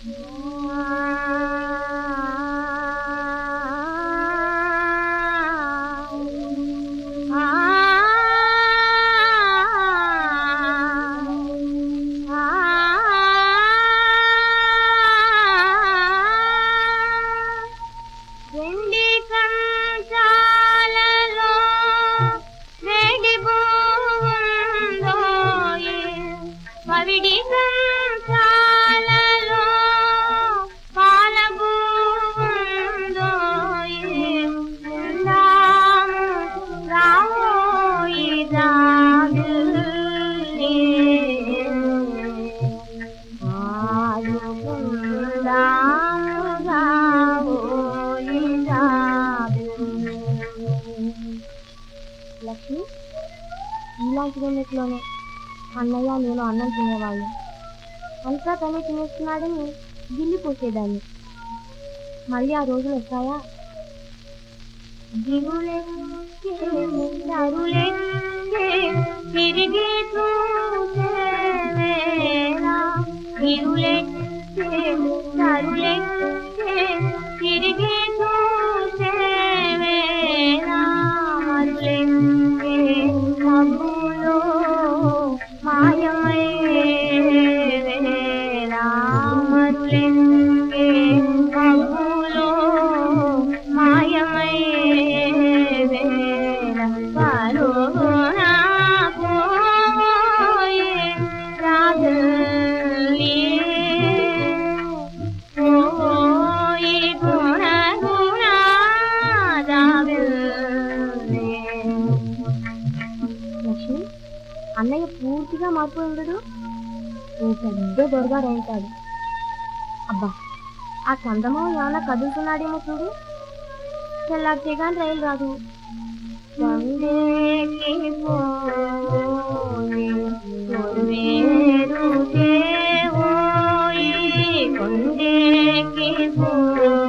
వెండి కంచాలలో వేడి బోందోయి పవిడి కంచాలలో పాల బోందోయి రాము రామోయి రాగులే లక్ష్మి ఇలాంటి రెండిట్లోనే అన్నయ్య నేను అన్నం తినేవాళ్ళు అంతా తనే తినేస్తున్నాడని గిల్లి పోసేదాన్ని మళ్ళీ ఆ రోజులు వస్తాయా దిగులెక్కే నరులెక్కే తిరిగి చూసే వేళ దిగులెక్కే నరులెక్కే తిరిగి చూసే వేళ మరులెక్కే మబ్బులో మాయమయ్యే వేళ మరులెక్కే మబ్బులో మాయమయ్యే వేళ పరోనా పోయే రాగలే పోయి గుణ గుణ రాగలే లక్ష్మి అన్నయ్య పూర్తిగా మారిపోయి ఉండడు ఓ పెద్ద దొరగాడు అవుతాడు అబ్బా ఆ చందమామ ఏమైనా కదులుతున్నాడేమో చూడు తెల్లారితే కానీ రైలు రాదు కొండేకి పోయి కొలువేరు దేవోయి కొండేకి పోయి